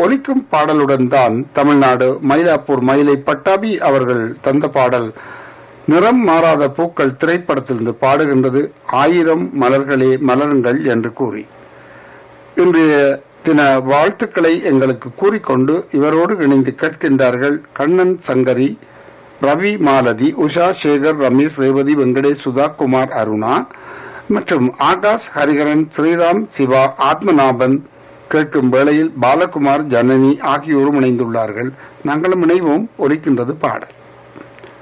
ஒலிக்கும் பாடலுடன் தான் தமிழ்நாடு மயிலாப்பூர் மயிலை பட்டாபி அவர்கள் தந்த பாடல் நிறம் மாறாத பூக்கள் திரைப்படத்திலிருந்து பாடுகின்றது ஆயிரம் மலர்களே மலருங்கள் என்று கூறி இன்றைய தின வாழ்த்துக்களை எங்களுக்கு கூறிக்கொண்டு இவரோடு இணைந்து கேட்கின்றார்கள் கண்ணன் சங்கரி ரவி மாலதி உஷா சேகர் ரமேஷ் ரேவதி வெங்கடேஷ் சுதா குமார் அருணா மற்றும் ஆகாஷ் ஹரிகரன் ஸ்ரீராம் சிவா ஆத்மநாபன் கேட்கும் வேளையில் பாலகுமார் ஜனனி ஆகியோரும் இணைந்துள்ளார்கள் நாங்களும் இணைவோம் ஒலிக்கின்றது பாடல்